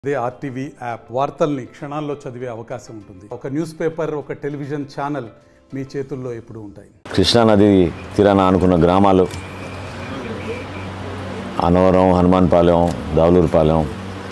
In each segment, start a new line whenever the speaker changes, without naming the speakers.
అదే RTV app వార్తల్ని క్షణాల్లో చదివే అవకాశం ఉంటుంది ఒక న్యూస్ పేపర్ ఒక టెలివిజన్ ఛానల్ మీ చేతుల్లో ఎప్పుడూ ఉంటాయి
కృష్ణానది తీరాన ఆనుకున్న గ్రామాలు అనవరం హనుమాన్పాలెం దావులూరుపాలెం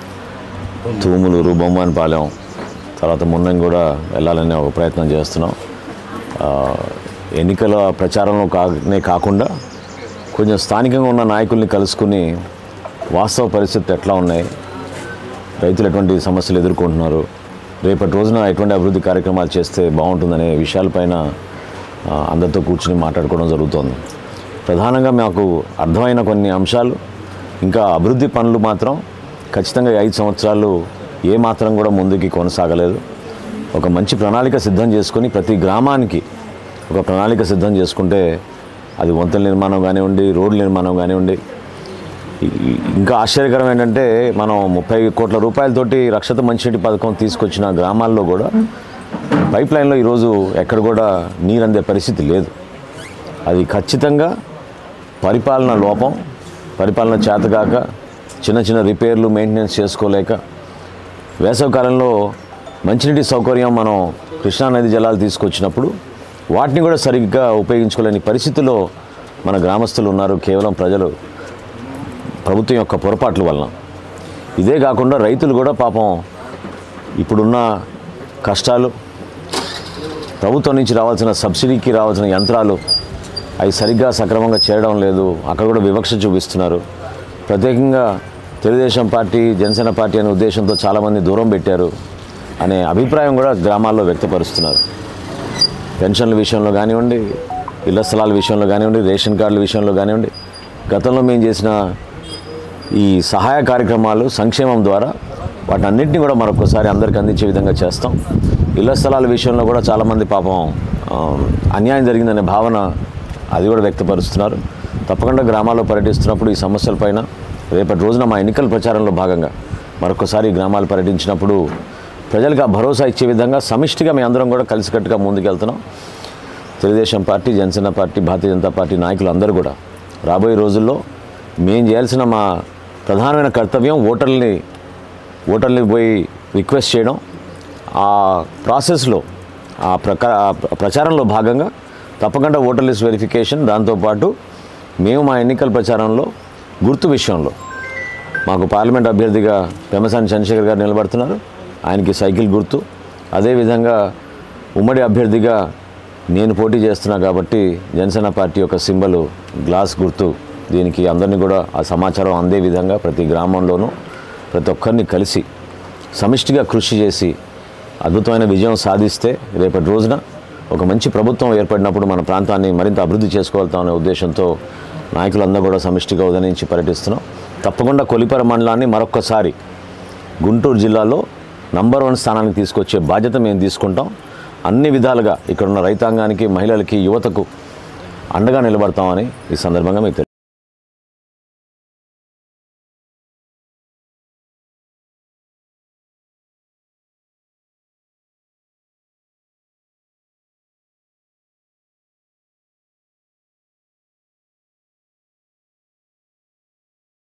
తూములూరు బొమ్మన్పాలెం తర్వాత మున్నం కూడా వెళ్ళాలని ఒక ప్రయత్నం చేస్తున్నాం ఆ, ఎన్నికల ప్రచారంలో కానే కాకుండా కొంచెం స్థానికంగా ఉన్న నాయకుల్ని కలుసుకుని వాస్తవ పరిస్థితులు ఎట్లా ఉన్నాయి రైతులు ఎటువంటి సమస్యలు ఎదుర్కొంటున్నారు రేపటి రోజున ఎటువంటి అభివృద్ధి కార్యక్రమాలు చేస్తే బాగుంటుందనే విషయాలపైన ఆ, అందరితో కూర్చుని మాట్లాడుకోవడం జరుగుతోంది ప్రధానంగా మాకు అర్థమైన కొన్ని అంశాలు ఇంకా అభివృద్ధి పనులు మాత్రం ఖచ్చితంగా ఈ ఐదు సంవత్సరాలు ఏ మాత్రం కూడా ముందుకి కొనసాగలేదు ఒక మంచి ప్రణాళిక సిద్ధం చేసుకొని ప్రతి గ్రామానికి ఒక ప్రణాళిక సిద్ధం చేసుకుంటే అది వంతెన నిర్మాణం కానివ్వండి రోడ్ల నిర్మాణం కానివ్వండి ఈ- ఈ- ఇంకా ఆశ్చర్యకరం ఏంటంటే మనం ముప్పై కోట్ల రూపాయలతోటి రక్షత మంచినీటి పథకం తీసుకొచ్చిన గ్రామాల్లో కూడా పైప్ లైన్లో ఈరోజు ఎక్కడ కూడా నీరు అందే పరిస్థితి లేదు అది ఖచ్చితంగా పరిపాలన లోపం పరిపాలన చేతకాక చిన్న చిన్న రిపేర్లు మెయింటెనెన్స్ చేసుకోలేక వేసవికాలంలో మంచినీటి సౌకర్యం మనం కృష్ణానది జలాలు తీసుకొచ్చినప్పుడు వాటిని కూడా సరిగ్గా ఉపయోగించుకోలేని పరిస్థితిలో మన గ్రామస్తులు ఉన్నారు కేవలం ప్రజలు ప్రభుత్వం యొక్క పొరపాట్ల వలన ఇదే కాకుండా రైతులు కూడా పాపం ఇప్పుడున్న కష్టాలు ప్రభుత్వం నుంచి రావాల్సిన సబ్సిడీకి రావాల్సిన యంత్రాలు అవి సరిగ్గా సక్రమంగా చేయడం లేదు అక్కడ కూడా వివక్ష చూపిస్తున్నారు ప్రత్యేకంగా తెలుగుదేశం పార్టీ జనసేన పార్టీ అనే ఉద్దేశంతో చాలామంది దూరం పెట్టారు అనే అభిప్రాయం కూడా గ్రామాల్లో వ్యక్తపరుస్తున్నారు పెన్షన్ల విషయంలో కానివ్వండి ఇళ్ల స్థలాల విషయంలో కానివ్వండి రేషన్ కార్డుల విషయంలో కానివ్వండి గతంలో మేము చేసిన ఈ సహాయ కార్యక్రమాలు సంక్షేమం ద్వారా వాటన్నింటినీ కూడా మరొకసారి అందరికీ అందించే విధంగా చేస్తాం ఇళ్ల స్థలాల విషయంలో కూడా చాలామంది పాపం ఆ, అన్యాయం జరిగిందనే భావన అది కూడా వ్యక్తపరుస్తున్నారు తప్పకుండా గ్రామాల్లో పర్యటిస్తున్నప్పుడు ఈ సమస్యలపైన రేపటి రోజున మా ఎన్నికల ప్రచారంలో భాగంగా మరొకసారి ఈ గ్రామాలు పర్యటించినప్పుడు ప్రజలకు ఆ భరోసా ఇచ్చే విధంగా సమిష్టిగా మేము అందరం కూడా కలిసికట్టుగా ముందుకెళ్తున్నాం Telugu Desam party Janasena party Bharatiya Janata party నాయకులు అందరూ కూడా రాబోయే రోజుల్లో మేము చేయాల్సిన మా ప్రధానమైన కర్తవ్యం ఓటర్లని ఓటర్ని పోయి రిక్వెస్ట్ చేయడం ఆ ప్రాసెస్లో ఆ ప్రకా ఆ ప్రచారంలో భాగంగా తప్పకుండా ఓటర్ లిస్ట్ వెరిఫికేషన్ దాంతోపాటు మేము మా ఎన్నికల ప్రచారంలో గుర్తు విషయంలో మాకు పార్లమెంట్ అభ్యర్థిగా పెమసాని చంద్రశేఖర్ గారు నిలబడుతున్నారు ఆయనకి సైకిల్ గుర్తు అదేవిధంగా ఉమ్మడి అభ్యర్థిగా నేను పోటీ చేస్తున్నా కాబట్టి జనసేన పార్టీ యొక్క సింబల్ గ్లాస్ గుర్తు దీనికి అందరినీ కూడా ఆ సమాచారం అందే విధంగా ప్రతి గ్రామంలోనూ ప్రతి ఒక్కరిని కలిసి సమిష్టిగా కృషి చేసి అద్భుతమైన విజయం సాధిస్తే రేపటి రోజున ఒక మంచి ప్రభుత్వం ఏర్పడినప్పుడు మన ప్రాంతాన్ని మరింత అభివృద్ధి చేసుకోగలుగుతామనే ఉద్దేశంతో నాయకులందరూ కూడా సమిష్టిగా ఉదయించి పర్యటిస్తున్నాం తప్పకుండా కొలిపర మండలాన్ని మరొక్కసారి గుంటూరు జిల్లాలో నంబర్ వన్ స్థానానికి తీసుకొచ్చే బాధ్యత మేము తీసుకుంటాం అన్ని విధాలుగా ఇక్కడ ఉన్న రైతాంగానికి మహిళలకి యువతకు అండగా నిలబడతామని ఈ సందర్భంగా మీకు తెలియ